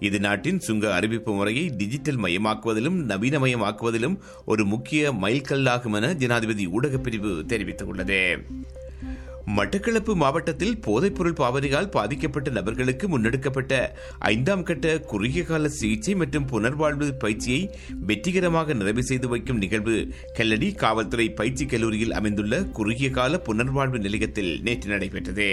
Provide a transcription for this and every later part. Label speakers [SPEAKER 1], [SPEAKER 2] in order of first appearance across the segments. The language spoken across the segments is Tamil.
[SPEAKER 1] இது நாட்டின் சுங்க அறிவிப்பு முறையை டிஜிட்டல் மயமாக்குவதிலும் நவீனமயமாக்குவதிலும் ஒரு முக்கிய மைல்கல்லாகும் என ஜனாதிபதி ஊடகப் பிரிவு தெரிவித்துள்ளது மட்டக்களப்பு மாவட்டத்தில் போதைப்பொருள் பாவனையால் பாதிக்கப்பட்ட நபர்களுக்கு முன்னெடுக்கப்பட்ட ஐந்தாம் கட்ட குறுகிய கால சிகிச்சை மற்றும் புனர்வாழ்வு பயிற்சியை வெற்றிகரமாக நிறைவு செய்து வைக்கும் நிகழ்வு கல்லடி காவல்துறை பயிற்சி கல்லூரியில் அமைந்துள்ள குறுகிய கால புனர்வாழ்வு நிலையத்தில் நேற்று நடைபெற்றது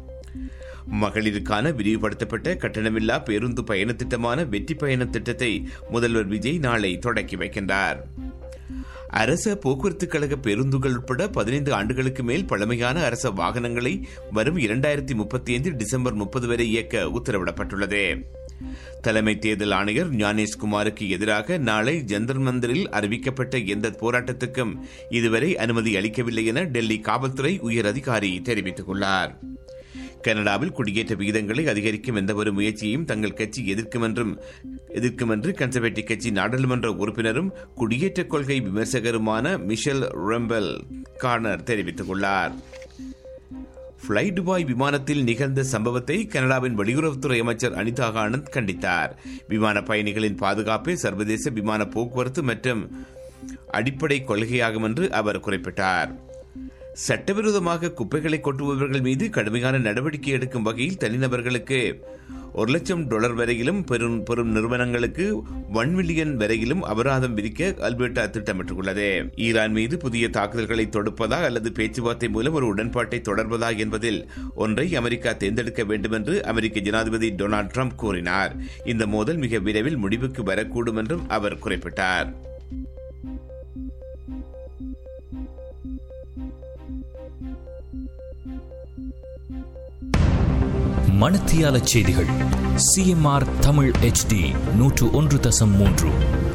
[SPEAKER 1] மகளிருக்கான விரிவுபடுத்தப்பட்ட கட்டணமில்லா பேருந்து பயண திட்டமான வெற்றி பயண திட்டத்தை முதல்வர் விஜய் நாளை தொடக்கி வைக்கின்றார் அரச போக்குவரத்து கழக பேருந்துகள் உட்பட பதினைந்து ஆண்டுகளுக்கு மேல் பழமையான அரச வாகனங்களை வரும் இரண்டாயிரத்தி முப்பத்தி ஐந்து டிசம்பர் முப்பது வரை இயக்க உத்தரவிடப்பட்டுள்ளது தலைமை தேர்தல் ஆணையர் ஞானேஷ்குமாருக்கு எதிராக நாளை ஜந்தர் மந்தரில் அறிவிக்கப்பட்ட எந்த போராட்டத்துக்கும் இதுவரை அனுமதி அளிக்கவில்லை என டெல்லி காவல்துறை உயர் அதிகாரி தெரிவித்துள்ளார் கனடாவில் குடியேற்ற விகிதங்களை அதிகரிக்கும் எந்தவொரு முயற்சியையும் தங்கள் கட்சி எதிர்க்கும் என்றும் எதிர்க்கும் என்று கன்சர்வேட்டிவ் கட்சி நாடாளுமன்ற உறுப்பினரும் குடியேற்ற கொள்கை விமர்சகருமான மிஷல் ரெம்பல் கார்னர் தெரிவித்துள்ளார் ஃப்ளை துபாய் விமானத்தில் நிகழ்ந்த சம்பவத்தை கனடாவின் வெளியுறவுத்துறை அமைச்சர் அனிதா ஆனந்த் கண்டித்தார் விமான பயணிகளின் பாதுகாப்பே சர்வதேச விமான போக்குவரத்து மற்றும் அடிப்படை கொள்கையாகும் என்று அவர் குறிப்பிட்டார் சட்டவிரோதமாக குப்பைகளை கொட்டுபவர்கள் மீது கடுமையான நடவடிக்கை எடுக்கும் வகையில் தனிநபர்களுக்கு ஒரு லட்சம் டாலர் வரையிலும் பெரும் பெரும் நிறுவனங்களுக்கு ஒன் மில்லியன் வரையிலும் அபராதம் விதிக்க அல்பர்டா திட்டமிட்டுள்ளது ஈரான் மீது புதிய தாக்குதல்களை தொடுப்பதா அல்லது பேச்சுவார்த்தை மூலம் ஒரு உடன்பாட்டை தொடர்வதா என்பதில் ஒன்றை அமெரிக்கா தேர்ந்தெடுக்க வேண்டும் என்று அமெரிக்க ஜனாதிபதி டொனால்டு ட்ரம்ப் கூறினார் இந்த மோதல் மிக விரைவில் முடிவுக்கு வரக்கூடும் என்றும் அவர் குறிப்பிட்டார்
[SPEAKER 2] மணத்தியால செய்திகள் சிஎம்ஆர் தமிழ் HD நூற்று ஒன்று தசம் மூன்று